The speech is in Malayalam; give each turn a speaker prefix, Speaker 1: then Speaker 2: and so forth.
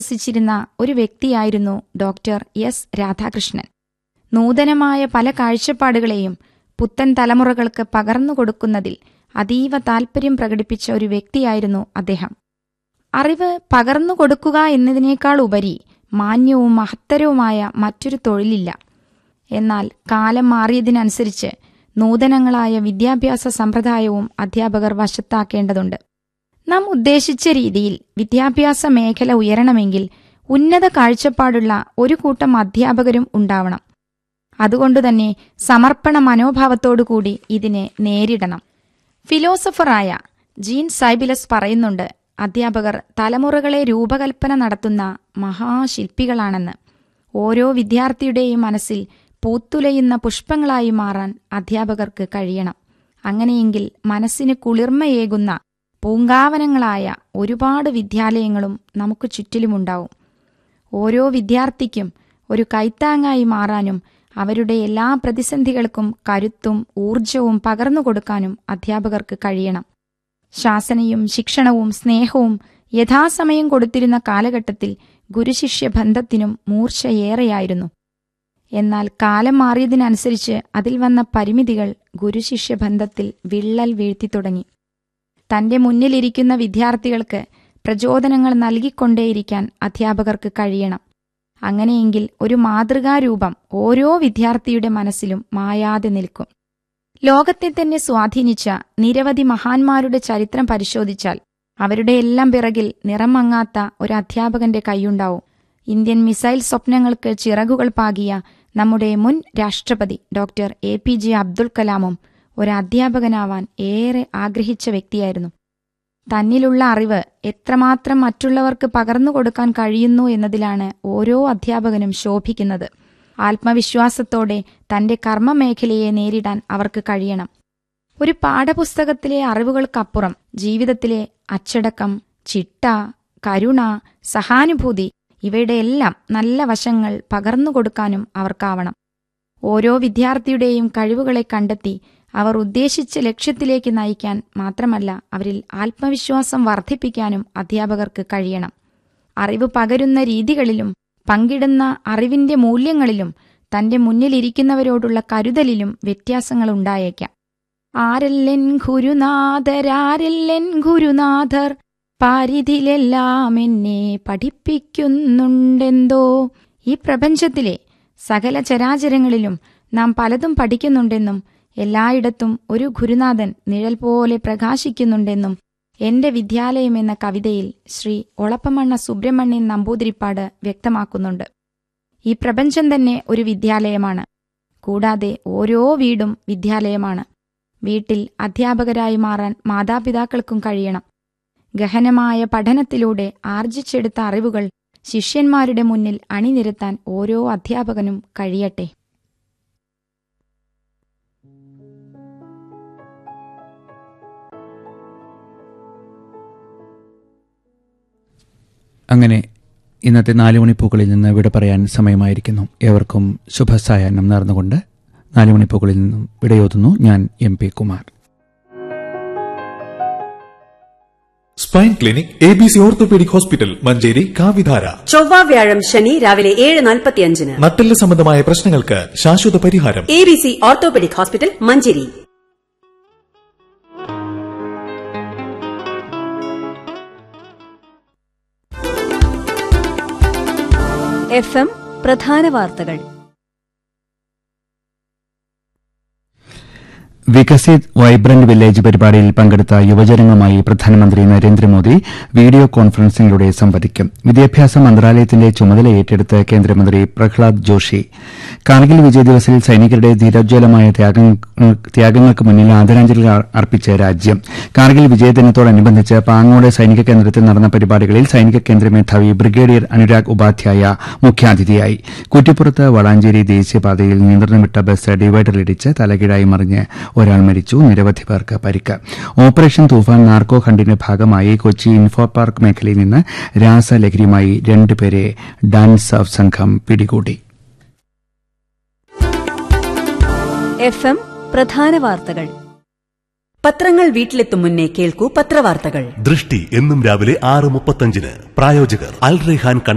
Speaker 1: വസിച്ചിരുന്ന ഒരു വ്യക്തിയായിരുന്നു ഡോക്ടർ എസ് രാധാകൃഷ്ണൻ നൂതനമായ പല കാഴ്ചപ്പാടുകളെയും പുത്തൻ തലമുറകൾക്ക് പകർന്നു കൊടുക്കുന്നതിൽ അതീവ താൽപര്യം പ്രകടിപ്പിച്ച ഒരു വ്യക്തിയായിരുന്നു അദ്ദേഹം അറിവ് പകർന്നു കൊടുക്കുക എന്നതിനേക്കാൾ ഉപരി മാന്യവും മഹത്തരവുമായ മറ്റൊരു തൊഴിലില്ല എന്നാൽ കാലം മാറിയതിനനുസരിച്ച് നൂതനങ്ങളായ വിദ്യാഭ്യാസ സമ്പ്രദായവും അധ്യാപകർ വശത്താക്കേണ്ടതുണ്ട് നാം ഉദ്ദേശിച്ച രീതിയിൽ വിദ്യാഭ്യാസ മേഖല ഉയരണമെങ്കിൽ ഉന്നത കാഴ്ചപ്പാടുള്ള ഒരു കൂട്ടം അധ്യാപകരും ഉണ്ടാവണം അതുകൊണ്ടുതന്നെ സമർപ്പണ മനോഭാവത്തോടുകൂടി ഇതിനെ നേരിടണം ഫിലോസഫറായ ജീൻ സൈബിലസ് പറയുന്നുണ്ട് അധ്യാപകർ തലമുറകളെ രൂപകൽപ്പന നടത്തുന്ന മഹാശില്പികളാണെന്ന് ഓരോ വിദ്യാർത്ഥിയുടെയും മനസ്സിൽ പൂത്തുലയുന്ന പുഷ്പങ്ങളായി മാറാൻ അധ്യാപകർക്ക് കഴിയണം അങ്ങനെയെങ്കിൽ മനസ്സിന് കുളിർമയേകുന്ന പൂങ്കാവനങ്ങളായ ഒരുപാട് വിദ്യാലയങ്ങളും നമുക്ക് ചുറ്റിലുമുണ്ടാവും ഓരോ വിദ്യാർത്ഥിക്കും ഒരു കൈത്താങ്ങായി മാറാനും അവരുടെ എല്ലാ പ്രതിസന്ധികൾക്കും കരുത്തും ഊർജവും പകർന്നു കൊടുക്കാനും അധ്യാപകർക്ക് കഴിയണം ശാസനയും ശിക്ഷണവും സ്നേഹവും യഥാസമയം കൊടുത്തിരുന്ന കാലഘട്ടത്തിൽ ഗുരുശിഷ്യ ബന്ധത്തിനും മൂർച്ചയേറെയായിരുന്നു എന്നാൽ കാലം മാറിയതിനനുസരിച്ച് അതിൽ വന്ന പരിമിതികൾ ഗുരുശിഷ്യ ബന്ധത്തിൽ വിള്ളൽ വീഴ്ത്തി തുടങ്ങി തന്റെ മുന്നിലിരിക്കുന്ന വിദ്യാർത്ഥികൾക്ക് പ്രചോദനങ്ങൾ നൽകിക്കൊണ്ടേയിരിക്കാൻ അധ്യാപകർക്ക് കഴിയണം അങ്ങനെയെങ്കിൽ ഒരു മാതൃകാരൂപം ഓരോ വിദ്യാർത്ഥിയുടെ മനസ്സിലും മായാതെ നിൽക്കും ലോകത്തെ തന്നെ സ്വാധീനിച്ച നിരവധി മഹാന്മാരുടെ ചരിത്രം പരിശോധിച്ചാൽ അവരുടെ എല്ലാം പിറകിൽ നിറമങ്ങാത്ത ഒരു അധ്യാപകന്റെ കൈയുണ്ടാവും ഇന്ത്യൻ മിസൈൽ സ്വപ്നങ്ങൾക്ക് ചിറകുകൾ പാകിയ നമ്മുടെ മുൻ രാഷ്ട്രപതി doctor A P J Abdul കലാമും ഒരു അധ്യാപകനാവാൻ ഏറെ ആഗ്രഹിച്ച വ്യക്തിയായിരുന്നു തന്നിലുള്ള അറിവ് എത്രമാത്രം മറ്റുള്ളവർക്ക് പകർന്നു കൊടുക്കാൻ കഴിയുന്നു എന്നതിലാണ് ഓരോ അധ്യാപകനും ശോഭിക്കുന്നത് ആത്മവിശ്വാസത്തോടെ തന്റെ കർമ്മമേഖലയെ നേരിടാൻ അവർക്ക് കഴിയണം ഒരു പാഠപുസ്തകത്തിലെ അറിവുകൾക്കപ്പുറം ജീവിതത്തിലെ അച്ചടക്കം ചിട്ട കരുണ സഹാനുഭൂതി ഇവയുടെ എല്ലാം നല്ല വശങ്ങൾ പകർന്നു കൊടുക്കാനും അവർക്കാവണം ഓരോ വിദ്യാർത്ഥിയുടെയും കഴിവുകളെ കണ്ടെത്തി അവർ ഉദ്ദേശിച്ച ലക്ഷ്യത്തിലേക്ക് നയിക്കാൻ മാത്രമല്ല അവരിൽ ആത്മവിശ്വാസം വർദ്ധിപ്പിക്കാനും അധ്യാപകർക്ക് കഴിയണം അറിവ് പകരുന്ന രീതികളിലും പങ്കിടുന്ന അറിവിന്റെ മൂല്യങ്ങളിലും തന്റെ മുന്നിലിരിക്കുന്നവരോടുള്ള കരുതലിലും വ്യത്യാസങ്ങൾ ഉണ്ടായേക്കാം ആരല്ലെൻ ഗുരുനാഥരാരല്ലെൻ ഗുരുനാഥർ പാരിതിലെല്ലാം എന്നെ പഠിപ്പിക്കുന്നുണ്ടെന്തോ ഈ പ്രപഞ്ചത്തിലെ സകല ചരാചരങ്ങളിലും നാം പലതും പഠിക്കുന്നുണ്ടെന്നും എല്ലായിടത്തും ഒരു ഗുരുനാഥൻ നിഴൽ പോലെ പ്രകാശിക്കുന്നുണ്ടെന്നും എന്റെ വിദ്യാലയം എന്ന കവിതയിൽ ശ്രീ ഒളപ്പമണ്ണ സുബ്രഹ്മണ്യൻ നമ്പൂതിരിപ്പാട് വ്യക്തമാക്കുന്നുണ്ട് ഈ പ്രപഞ്ചം തന്നെ ഒരു വിദ്യാലയമാണ് കൂടാതെ ഓരോ വീടും വിദ്യാലയമാണ് വീട്ടിൽ അധ്യാപകരായി മാറാൻ മാതാപിതാക്കൾക്കും കഴിയണം ഗഹനമായ പഠനത്തിലൂടെ ആർജിച്ചെടുത്ത അറിവുകൾ ശിഷ്യന്മാരുടെ മുന്നിൽ അണിനിരത്താൻ ഓരോ അധ്യാപകനും കഴിയട്ടെ
Speaker 2: അങ്ങനെ ഇന്നത്തെ നാലുമണിപ്പൂക്കളിൽ നിന്ന് വിട പറയാൻ സമയമായിരിക്കുന്നു ഏവർക്കും ശുഭസായാഹ്നം നേർന്നുകൊണ്ട് നാലുമണിപ്പൂക്കളിൽ നിന്നും വിടയോതുന്നു ഞാൻ M P Kumar
Speaker 3: spine clinic A B C orthopaedic hospital Manjeri കാവിധാര
Speaker 4: ചൊവ്വ വ്യാഴം ശനി രാവിലെ ഏഴ് നാൽപ്പത്തിയഞ്ചിന്
Speaker 3: നട്ടെല്ല് സംബന്ധമായ പ്രശ്നങ്ങൾക്ക് ശാശ്വത പരിഹാരം
Speaker 4: A B C orthopaedic hospital Manjeri
Speaker 5: F M പ്രധാന വാർത്തകൾ
Speaker 2: വികസിത് വൈബ്രന്റ് വില്ലേജ് പരിപാടിയിൽ പങ്കെടുത്ത യുവജനങ്ങളുമായി പ്രധാനമന്ത്രി നരേന്ദ്രമോദി വീഡിയോ കോൺഫറൻസിംഗിലൂടെ സംവദിക്കും വിദ്യാഭ്യാസ മന്ത്രാലയത്തിന്റെ ചുമതല ഏറ്റെടുത്ത് കേന്ദ്രമന്ത്രി പ്രഹ്ലാദ് ജോഷി കാർഗിൽ വിജയ് ദിവസിൽ സൈനികരുടെ ധീരോജ്വലമായ ത്യാഗങ്ങൾ- ത്യാഗങ്ങൾക്ക് മുന്നിൽ ആദരാഞ്ജലി അർപ്പിച്ച രാജ്യം കാർഗിൽ വിജയദിനത്തോടനുബന്ധിച്ച് പാങ്ങോട് സൈനിക കേന്ദ്രത്തിൽ നടന്ന പരിപാടികളിൽ സൈനിക കേന്ദ്ര മേധാവി ബ്രിഗേഡിയർ അനുരാഗ് ഉപാധ്യായ മുഖ്യാതിഥിയായി കുറ്റിപ്പുറത്ത് വളാഞ്ചേരി ദേശീയപാതയിൽ നിയന്ത്രണം വിട്ട ബസ് ഡിവൈഡറിലിടിച്ച് തലകീഴായി മറിഞ്ഞ് ഒരാൾ മരിച്ചു നിരവധി പേർക്ക് പരിക്ക് ഓപ്പറേഷൻ തൂഫാൻ നാർക്കോ ഹണ്ടിന്റെ ഭാഗമായി കൊച്ചി ഇൻഫോ പാർക്ക് മേഖലയിൽ നിന്ന് രാസലഹരിയുമായി രണ്ടുപേരെ ഡാൻസ് ഓഫ് സംഘം പിടികൂടി
Speaker 5: എഫ് എം പ്രധാന വാർത്തകൾ
Speaker 4: പത്രങ്ങൾ വീട്ടിലെത്തും മുന്നേ കേൾക്കൂ പത്രവാർത്തകൾ
Speaker 6: ദൃഷ്ടി എന്നും രാവിലെ ആറ് മുപ്പത്തഞ്ചിന് പ്രായോജകർ അൽ റെഹാൻ